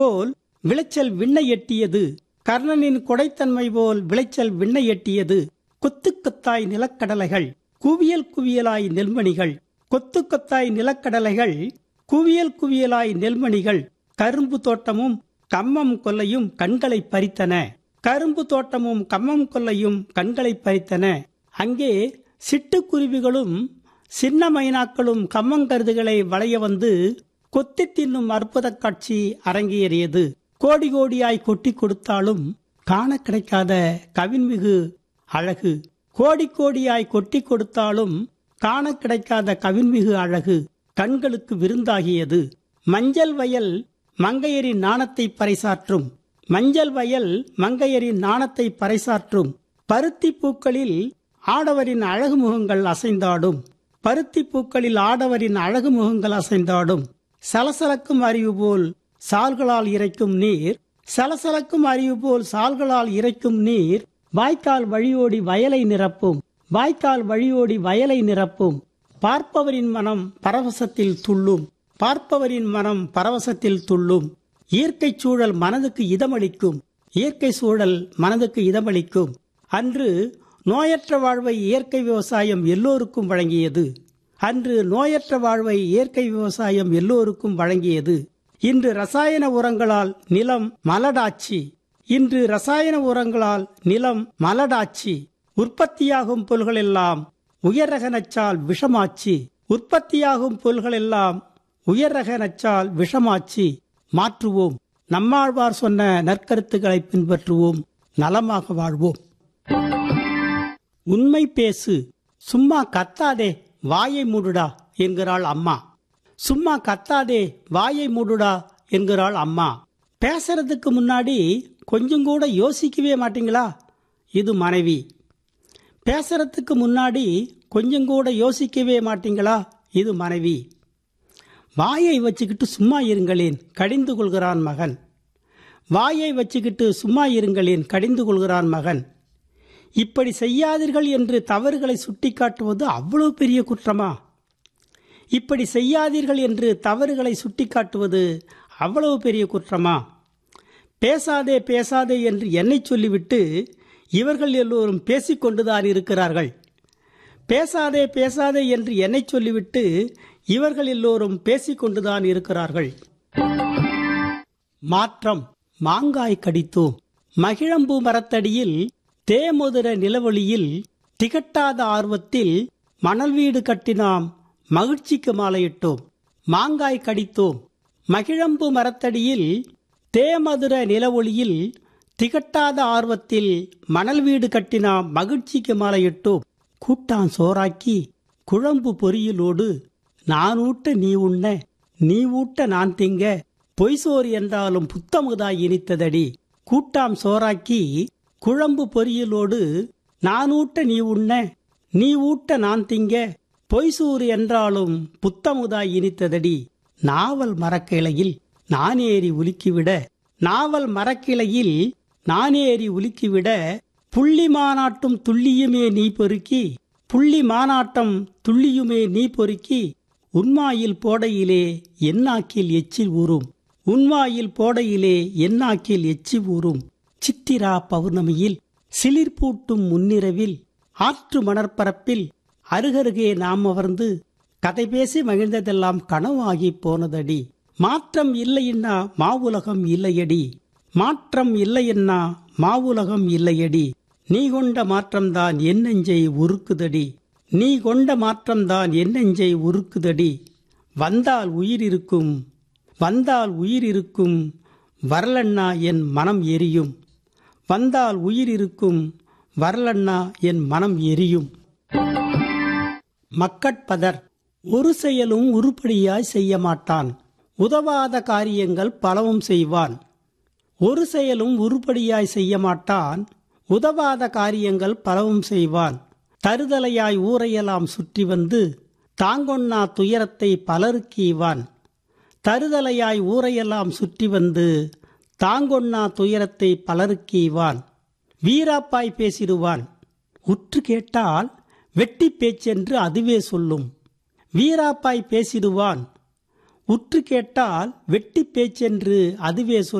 போல் விளைச்சல் விண்ணை எட்டியது கர்ணனின் கொடைத்தன்மை போல் விளைச்சல் விண்ணை எட்டியது கொத்து கொத்தாய் நிலக்கடலைகள் குவியல் குவியலாய் நெல்மணிகள் கொத்து கொத்தாய் நிலக்கடலைகள் குவியல் குவியலாய் நெல்மணிகள் கரும்பு தோட்டமும் கம்மம் கொல்லையும் கண்களை பறித்தன கரும்பு தோட்டமும் கம்மம் கொல்லையும் கண்களை பறித்தன அங்கே சிட்டுக்குருவிகளும் சின்ன மைனாக்களும் கம்மங்கருதுகளை வளைய வந்து கொத்தி தின்னும் அற்புத காட்சி அரங்கேறியது கோடி கோடியாய் கொட்டி கொடுத்தாலும் காண கிடைக்காத கவின்மிகு அழகு கோடி கோடியாய் கொட்டி கொடுத்தாலும் காண கிடைக்காத கவின்மிகு அழகு கண்களுக்கு விருந்தாகியது மஞ்சள் வயல் மங்கையரின் நாணத்தை பறைசாற்றும் மஞ்சள் வயல் மங்கையரின் நாணத்தை பறைசாற்றும் பருத்தி பூக்களில் ஆடவரின் அழகு முகங்கள் அசைந்தாடும் பருத்தி பூக்களில் ஆடவரின் அழகு முகங்கள் அசைந்தாடும் சலசலக்கும் அறிவு போல் சால்களால் இறைக்கும் நீர் சலசலக்கும் அறிவு போல் சால்களால் இறைக்கும் நீர் வாய்க்கால் வழியோடி வயலை நிரப்பும் வாய்க்கால் வழியோடி வயலை நிரப்பும் பார்ப்பவரின் மனம் பரவசத்தில் துள்ளும் பார்ப்பவரின் மனம் பரவசத்தில் துள்ளும் இயற்கை சூழல் மனதுக்கு இதமளிக்கும் இயற்கை சூழல் மனதுக்கு இதமளிக்கும் அன்று நோயற்ற வாழ்வை இயற்கை விவசாயம் எல்லோருக்கும் வழங்கியது அன்று நோயற்ற வாழ்வை இயற்கை விவசாயம் எல்லோருக்கும் வழங்கியது இன்று ரசாயன உரங்களால் நிலம் மலடாச்சி இன்று ரசாயன உரங்களால் நிலம் மலடாச்சி உற்பத்தியாகும் பொருள்களெல்லாம் உயர் ரக நச்சால் விஷமாச்சி உற்பத்தியாகும் பொருள்களெல்லாம் உயர் ரக நச்சால் விஷமாச்சி மாற்றுவோம் நம்மாழ்வார் சொன்ன நற்கருத்துக்களை பின்பற்றுவோம் நலமாக வாழ்வோம் உண்மை பேசு சும்மா கத்தாதே வாயை மூடுடா என்கிறாள் அம்மா சும்மா கத்தாதே வாயை மூடுடா என்கிறாள் அம்மா பேசுறதுக்கு முன்னாடி கொஞ்சம் கூட யோசிக்கவே மாட்டீங்களா இது மனைவி பேசுறதுக்கு முன்னாடி கொஞ்சம் கூட யோசிக்கவே மாட்டீங்களா இது மனைவி வாயை வச்சுக்கிட்டு சும்மா இருங்களேன் கடிந்து கொள்கிறான் மகன் வாயை வச்சுக்கிட்டு சும்மா இருங்களேன் கடிந்து கொள்கிறான் மகன் இப்படி செய்யாதீர்கள் என்று தவறுகளை சுட்டிக்காட்டுவது அவ்வளவு பெரிய குற்றமா இப்படி செய்யாதீர்கள் என்று தவறுகளை சுட்டிக்காட்டுவது அவ்வளவு பெரிய குற்றமா பேசாதே பேசாதே என்று என்னை சொல்லிவிட்டு இவர்கள் எல்லோரும் பேசிக்கொண்டுதான் இருக்கிறார்கள் பேசாதே பேசாதே என்று என்னை சொல்லிவிட்டு இவர்கள் எல்லோரும் பேசிக்கொண்டுதான் இருக்கிறார்கள் மாற்றம் மாங்காய் கடித்தோம் மகிழம்பூ மரத்தடியில் தேமுதிர நிலவொளியில் திகட்டாத ஆர்வத்தில் மணல் வீடு கட்டினாம் மகிழ்ச்சிக்கு மாலையிட்டோம் மாங்காய் கடித்தோம் மகிழம்பு மரத்தடியில் தேமதுர நிலவொளியில் திகட்டாத ஆர்வத்தில் மணல் வீடு கட்டினாம் மகிழ்ச்சிக்கு மாலையிட்டோம் கூட்டான் சோறாக்கி குழம்பு பொரியலோடு நான் ஊட்ட நீ உண்ண நீ ஊட்ட நான் திங்க பொய்சோறு என்றாலும் புத்தமுதாய் இனித்ததடி கூட்டாம் சோறாக்கி குழம்பு பொரியலோடு நான் ஊட்ட நீ உண்ண நீ ஊட்ட நான் திங்க பொய்சூறு என்றாலும் புத்தமுதாய் இனித்ததடி நாவல் மரக்கிளையில் நானேறி உலுக்கிவிட நாவல் மரக்கிளையில் நானேறி உலுக்கிவிட புள்ளி மாநாட்டும் துள்ளியுமே நீ பொறுக்கி புள்ளி மாநாட்டம் துள்ளியுமே நீ பொறுக்கி உன்மாயில் போடையிலே என்னாக்கில் எச்சில் ஊறும் உன்மாயில் போடையிலே என்னாக்கில் எச்சி ஊறும் சித்திரா பௌர்ணமியில் சிலிர்பூட்டும் முன்னிரவில் ஆற்று மணற்பரப்பில் அருகருகே நாம் அமர்ந்து கதை பேசி மகிழ்ந்ததெல்லாம் கனவாகி போனதடி மாற்றம் இல்லைன்னா மாவுலகம் இல்லையடி மாற்றம் இல்லையென்னா மாவுலகம் இல்லையடி நீ கொண்ட மாற்றம்தான் என் நெஞ்சை உருக்குதடி நீ கொண்ட மாற்றம்தான் என் நெஞ்சை உருக்குதடி வந்தால் உயிர் இருக்கும் வந்தால் உயிர் இருக்கும் வரலண்ணா என் மனம் எரியும் வந்தால் உயிர் இருக்கும் வரலண்ணா என் மனம் எரியும் மக்கட்பதர் ஒரு செயலும் உருப்படியாய் செய்ய மாட்டான் உதவாத காரியங்கள் பலவும் செய்வான் ஒரு செயலும் உருப்படியாய் செய்ய மாட்டான் உதவாத காரியங்கள் பலவும் செய்வான் தருதலையாய் ஊரையெல்லாம் சுற்றி வந்து தாங்கொன்னா துயரத்தை பலருக்கீவான் தருதலையாய் ஊரையெல்லாம் சுற்றி வந்து தாங்கொன்னா துயரத்தை பலருக்கீவான் வீராப்பாய் பேசிடுவான் உற்று கேட்டால் வெட்டி பேச்சென்று அதுவே சொல்லும் வீராப்பாய் பேசிடுவான் உற்று கேட்டால் வெட்டி பேச்சென்று அதுவே சொல்